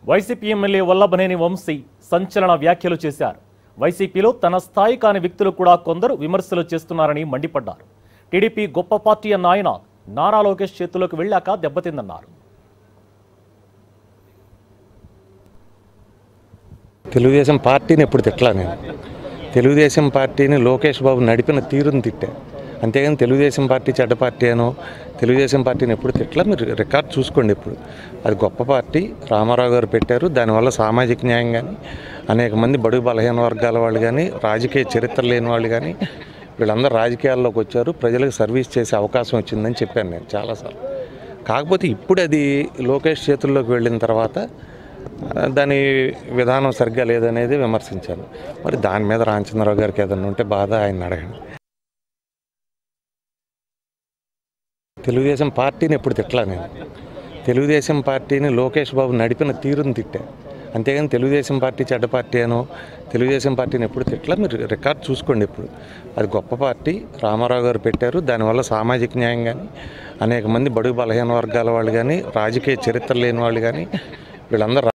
YCP MLA Vallabhaneni Vamsi సంచలన వ్యాఖ్యలు చేశారు వైసీపీలో తన స్థాయి కాని వ్యక్తులు కూడా కొందరు విమర్శలు చేస్తున్నారని మండిపడ్డారు టీడీపీ గొప్ప పార్టీ అన్న ఆయన నారా లోకేష్ చేతుల్లోకి వెళ్ళాక దెబ్బతిందన్నారు తెలుగుదేశం పార్టీని ఎప్పుడు తిట్టలా నేను తెలుగుదేశం పార్టీని లోకేష్ బాబు నడిపిన తీరుని తిట్టా అంతేగాని తెలుగుదేశం పార్టీ చెడ్డ పార్టీ అనో తెలుగుదేశం పార్టీని ఎప్పుడు తిట్టలా మీరు రికార్డ్ చూసుకోండి ఇప్పుడు అది గొప్ప పార్టీ రామారావు గారు పెట్టారు దానివల్ల సామాజిక న్యాయం కానీ అనేక మంది బడుగు బలహీన వర్గాల వాళ్ళు కానీ రాజకీయ చరిత్ర లేని వాళ్ళు కానీ వీళ్ళందరూ రాజకీయాల్లోకి వచ్చారు ప్రజలకు సర్వీస్ చేసే అవకాశం వచ్చిందని చెప్పాను నేను చాలాసార్లు కాకపోతే ఇప్పుడు అది లోకేష్ చేతుల్లోకి వెళ్ళిన తర్వాత ఆ, దాని విధానం సరిగ్గా లేదనేది విమర్శించాను మరి దాని మీద రామచంద్రరావు గారికి ఏదైనా ఉంటే బాధ ఆయన అడగండి తెలుగుదేశం పార్టీని ఎప్పుడు తిట్టలా నేను తెలుగుదేశం పార్టీని లోకేష్ బాబు నడిపిన తీరుని తిట్టా అంతేగాని తెలుగుదేశం పార్టీ చెడ్డ పార్టీ అనో తెలుగుదేశం పార్టీని ఎప్పుడు తిట్టలా మీరు రికార్డ్ చూసుకోండి ఇప్పుడు అది గొప్ప పార్టీ రామారావు గారు పెట్టారు దానివల్ల సామాజిక న్యాయం కానీ అనేక మంది బడుగు బలహీన వర్గాల వాళ్ళు కానీ రాజకీయ చరిత్ర లేని వాళ్ళు కానీ వీళ్ళందరూ